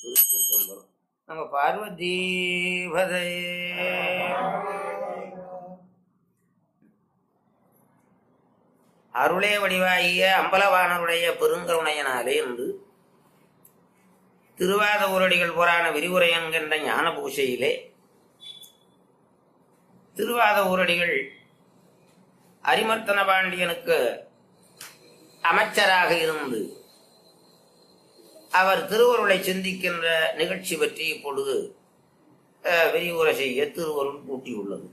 திருச்சிற்றம்பலம் நம்ம பார்வதி பதே அருளே வடிவாகிய அம்பலவானருடைய பெருங்கருணையனாலே என்று திருவாத ஊரடிகள் புராண விரிவுரை என்கின்ற ஞான பூசையிலே திருவாத ஊரடிகள் அரிமர்த்தன பாண்டியனுக்கு அமைச்சராக இருந்து அவர் திருவருளை சிந்திக்கின்ற நிகழ்ச்சி பற்றி இப்பொழுது அஹ், விரிவுரை செய்ய திருவருள் கூட்டியுள்ளது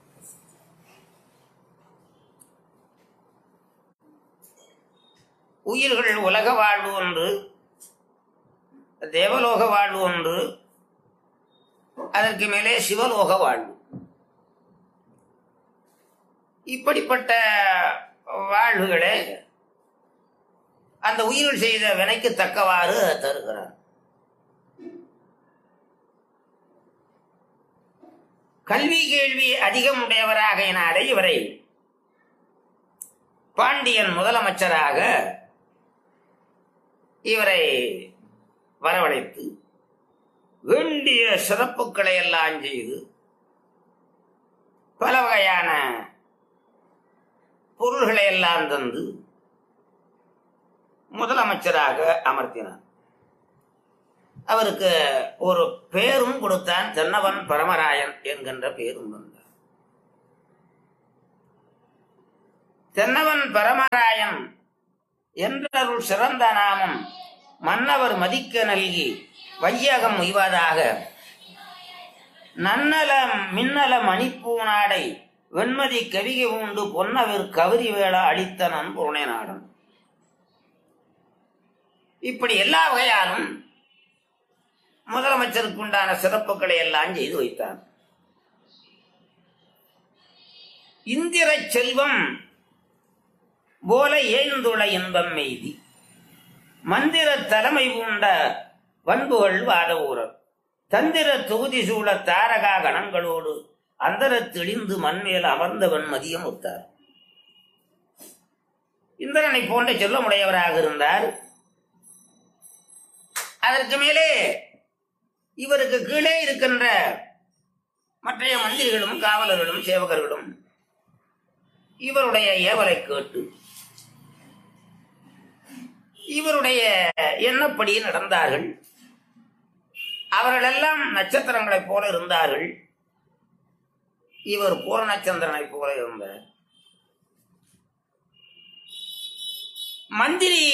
உயிர்கள் உலக வாழ்வு ஒன்று தேவலோக வாழ்வு ஒன்று அதற்கு மேலே சிவலோக வாழ்வு இப்படிப்பட்ட வாழ்வுகளே அந்த உயிர்கள் செய்த வினைக்கு தக்கவாறு தருகிறார் கல்வி கேள்வி அதிகம் உடையவராக எனாலே இவரை பாண்டியன் முதலமைச்சராக இவரை வரவழைத்து வேண்டிய சிறப்புகளை எல்லாம் செய்து பல வகையான பொருள்களை எல்லாம் தந்து முதலமைச்சராக அமர்த்தினார் அவருக்கு ஒரு பேரும் கொடுத்தான் தென்னவன் பரமராயன் என்கின்ற பேரும் வந்தார் தென்னவன் பரமராயன் என்றருள் சிறந்த நாமம் மன்னவர் மதிக்க நல்கி வையகம் உய்வதாக நன்னல மின்னல மணிப்பூநாடை வெண்மதி கவிகை உண்டு பொன்னவர் கவரி வேளா அளித்தனன் புரணை நாடன் இப்படி எல்லா வகையாலும் முதலமைச்சருக்கு உண்டான சிறப்புகளை எல்லாம் செய்து வைத்தார் இந்திர செல்வம் போல ஏந்துள இன்பம் மெய்தி மந்திர தலைமை பூண்ட வன்புகள் வாத ஊரர் தந்திர தொகுதி சூழ தாரகா கணங்களோடு அந்தர தெளிந்து மண்மேல் அமர்ந்தவன் மதியம் ஒத்தார் இந்திரனை போன்ற செல்வமுடையவராக இருந்தார் அதற்கு மேலே இவருக்கு கீழே இருக்கின்ற மற்றைய மந்திரிகளும் காவலர்களும் சேவகர்களும் இவருடைய ஏவலை கேட்டு இவருடைய எண்ணப்படி நடந்தார்கள் அவர்களெல்லாம் நட்சத்திரங்களைப் போல இருந்தார்கள் இவர் பூரணச்சந்திரனைப் போல இருந்தார் மந்திரி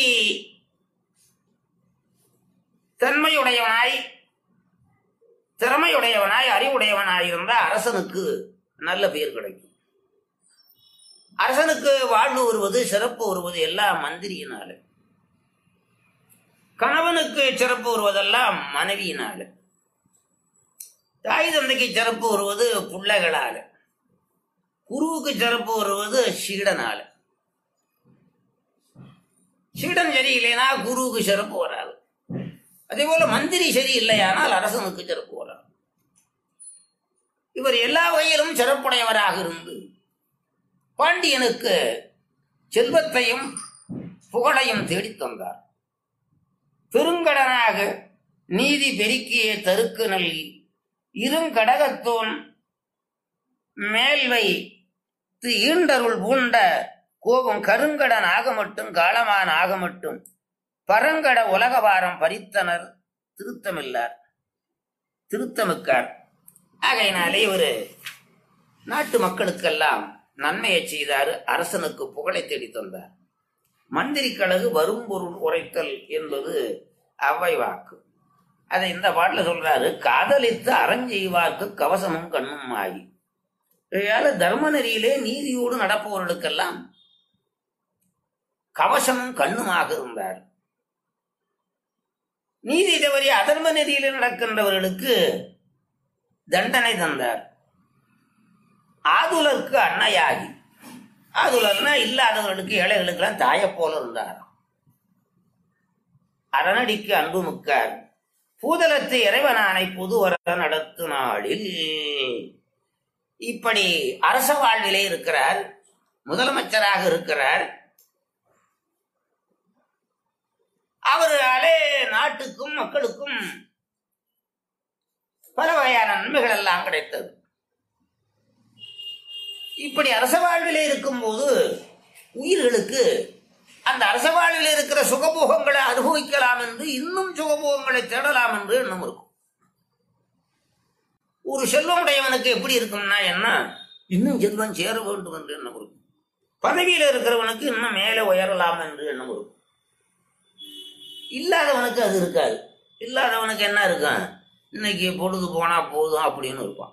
தன்மையுடையவனாய் திறமையுடையவனாய் அறிவுடையவனாய் இருந்தால் அரசனுக்கு நல்ல பெயர் கிடைக்கும் அரசனுக்கு வாழ்வு வருவது சிறப்பு வருவது எல்லாம் மந்திரியினால கணவனுக்கு சிறப்பு வருவதெல்லாம் மனைவியினால தாய் தந்தைக்கு சிறப்பு வருவது பிள்ளைகளால குருவுக்கு சிறப்பு வருவது சீடனால சீடன் சரியில்லைனா குருவுக்கு சிறப்பு வராது அதே போல மந்திரி சரியில்லையானால் அரசனுக்கு சிறப்பு வராது இவர் எல்லா வகையிலும் சிறப்புடையவராக இருந்து பாண்டியனுக்கு செல்வத்தையும் புகழையும் தேடித் தந்தார் பெருங்கடனாக நீதி பெருக்கிய தருக்கு நல்கி இருங்கடகத்தோன் மேல்வை து ஈண்டருள் பூண்ட கோபம் கருங்கடன் ஆக மட்டும் காலமான் ஆக மட்டும் பரங்கட உலகவாரம் பறித்தனர் திருத்தமில்லார் திருத்தமிக்கார் ஆகையினாலே ஒரு நாட்டு மக்களுக்கெல்லாம் நன்மையை செய்தார் அரசனுக்கு புகழை தேடி தந்தார் மந்திரி கழகு வரும் பொருள் உரைத்தல் என்பது அவ்வை வாக்கு அதை இந்த பாட்டில் சொல்றாரு காதலித்து அறஞ்செய்வார்க்கு கவசமும் கண்ணும் ஆகி இதையால தர்ம நெறியிலே நீதியோடு நடப்பவர்களுக்கெல்லாம் கவசமும் கண்ணுமாக இருந்தார் நீதி தவறி அதர்ம நெறியிலே நடக்கின்றவர்களுக்கு தண்டனை தந்தார் ஆதுலருக்கு அன்னையாகி ஆதுலர்னா இல்லாதவர்களுக்கு ஏழைகளுக்கெல்லாம் தாயை போல இருந்தார் அரணடிக்கு அன்பு முக்கார் பூதலத்து இறைவனானை புதுவர நடத்து நாளில் இப்படி அரச வாழ்விலே இருக்கிறார் முதலமைச்சராக இருக்கிறார் அவராலே நாட்டுக்கும் மக்களுக்கும் நன்மைகள் எல்லாம் கிடைத்தது இப்படி அரச வாழ்விலே இருக்கும்போது உயிர்களுக்கு அந்த அரச வாழ்வில் இருக்கிற சுகபோகங்களை அனுபவிக்கலாம் என்று இன்னும் சுகபோகங்களை தேடலாம் என்று எண்ணம் இருக்கும் ஒரு செல்வமுடையவனுக்கு எப்படி இருக்கும்னா என்ன இன்னும் செல்வம் சேர வேண்டும் என்று எண்ணம் இருக்கும் பதவியில் இருக்கிறவனுக்கு இன்னும் மேலே உயரலாம் என்று எண்ணம் இருக்கும் இல்லாதவனுக்கு அது இருக்காது இல்லாதவனுக்கு என்ன இருக்கும் இன்னைக்கு பொழுது போனா போதும் அப்படின்னு இருப்பான்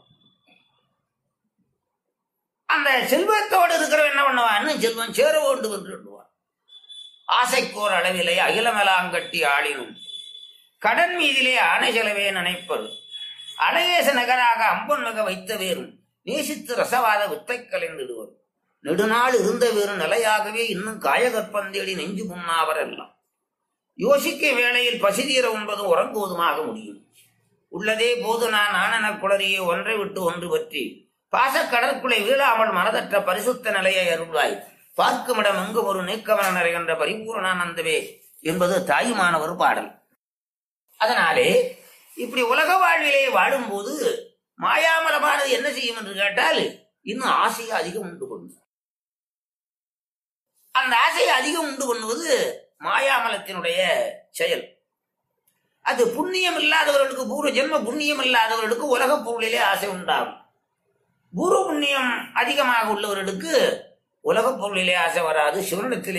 அந்த செல்வத்தோடு இருக்கிறவன் என்ன பண்ணுவான் இன்னும் செல்வம் சேர வேண்டும் என்று எண்ணுவான் ஆசைக்கோர் அளவிலே அகிலமெலாங்கட்டி ஆளினும் கடன் மீதிலே ஆணை செலவே நினைப்பது அழகேச நகராக அம்பன் மிக வைத்த வேறும் நேசித்து ரசவாத வித்தை கலைந்திடுவர் நெடுநாள் இருந்த வேறு நிலையாகவே இன்னும் காயகற்பந்தேடி நெஞ்சு முன்னாவர் எல்லாம் யோசிக்க வேளையில் பசிதீர உண்பதும் உறங்குவதுமாக முடியும் உள்ளதே போது நான் ஆனன குளறியே ஒன்றை விட்டு ஒன்று பற்றி பாச கடற்குள்ளே வீழாமல் மனதற்ற பரிசுத்த நிலையை அருள்வாய் பார்க்குமிடம் எங்கும் ஒரு நீக்கமன நிறைகின்ற பரிபூரணானந்தவே என்பது தாயுமானவர் பாடல் அதனாலே இப்படி உலக வாழ்விலே வாழும்போது மாயாமலமானது என்ன செய்யும் என்று கேட்டால் இன்னும் ஆசையை அதிகம் உண்டு பண்ணும் அந்த ஆசையை அதிகம் உண்டு பண்ணுவது மாயாமலத்தினுடைய செயல் அது புண்ணியம் இல்லாதவர்களுக்கு பூர்வ ஜென்ம புண்ணியம் இல்லாதவர்களுக்கு உலக பொருளிலே ஆசை உண்டாகும் பூர்வ புண்ணியம் அதிகமாக உள்ளவர்களுக்கு உலக பொருளிலே ஆசை வராது சிவனிடத்திலே